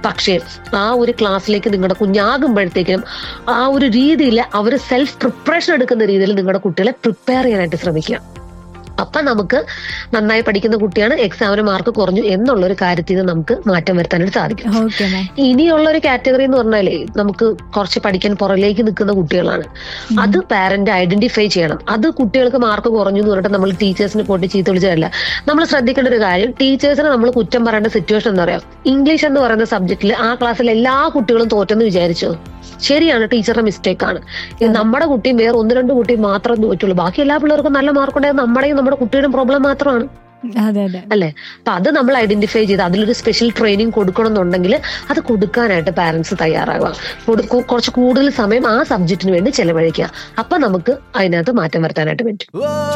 പക്ഷേ ആ ഒരു ക്ലാസ്സിലേക്ക് നിങ്ങളുടെ കുഞ്ഞാകുമ്പോഴത്തേക്കും ആ ഒരു രീതിയിൽ അവർ സെൽഫ് പ്രിപ്പറേഷൻ എടുക്കുന്ന രീതിയിൽ നിങ്ങളുടെ കുട്ടികളെ പ്രിപ്പയർ ചെയ്യാനായിട്ട് ശ്രമിക്കുക അപ്പൊ നമുക്ക് നന്നായി പഠിക്കുന്ന കുട്ടിയാണ് എക്സാമിന് മാർക്ക് കുറഞ്ഞു എന്നുള്ള ഒരു കാര്യത്തിൽ നിന്ന് നമുക്ക് മാറ്റം വരുത്താനായിട്ട് സാധിക്കും ഓക്കെ മാം ഇനിയുള്ള ഒരു കാറ്റഗറി എന്ന് പറഞ്ഞാലേ നമുക്ക് കുറച്ച് പഠിക്കാൻ പുറകിലേക്ക് നിൽക്കുന്ന കുട്ടികളാണ് അത് പാരന്റ് ഐഡന്റിഫൈ ചെയ്യണം അത് കുട്ടികൾക്ക് മാർക്ക് കുറഞ്ഞു എന്ന് പറഞ്ഞിട്ട് നമ്മൾ ടീച്ചേഴ്സിന് പോയിട്ട് ചീത്ത വിളിച്ചതല്ല നമ്മൾ ശ്രദ്ധിക്കേണ്ട ഒരു കാര്യം ടീച്ചേഴ്സിനെ നമ്മൾ കുറ്റം പറയേണ്ട സിറ്റുവേഷൻ എന്താ പറയാ ഇംഗ്ലീഷ് എന്ന് പറയുന്ന സബ്ജക്റ്റിൽ ആ ക്ലാസ്സിലെ എല്ലാ കുട്ടികളും തോറ്റെന്ന് വിചാരിച്ചോ ശരിയാണ് ടീച്ചറുടെ മിസ്റ്റേക്ക് ആണ് ഇത് നമ്മുടെ കുട്ടിയും വേറെ ഒന്ന് രണ്ട് കുട്ടിയും മാത്രം തോറ്റുള്ളൂ ബാക്കി എല്ലാ പിള്ളേർക്കും നല്ല മാർക്ക് ഉണ്ടായത് നമ്മുടെയും നമ്മുടെ കുട്ടിയുടെയും പ്രോബ്ലം മാത്രമാണ് അതെ അതെ അല്ലെ അപ്പൊ അത് നമ്മൾ ഐഡന്റിഫൈ ചെയ്ത് അതിലൊരു സ്പെഷ്യൽ ട്രെയിനിങ് കൊടുക്കണം എന്നുണ്ടെങ്കിൽ അത് കൊടുക്കാനായിട്ട് പാരന്റ്സ് തയ്യാറാകുക കൊടുക്കു- കുറച്ച് കൂടുതൽ സമയം ആ സബ്ജക്റ്റിന് വേണ്ടി ചെലവഴിക്കുക അപ്പൊ നമുക്ക് അതിനകത്ത് മാറ്റം വരുത്താനായിട്ട് പറ്റും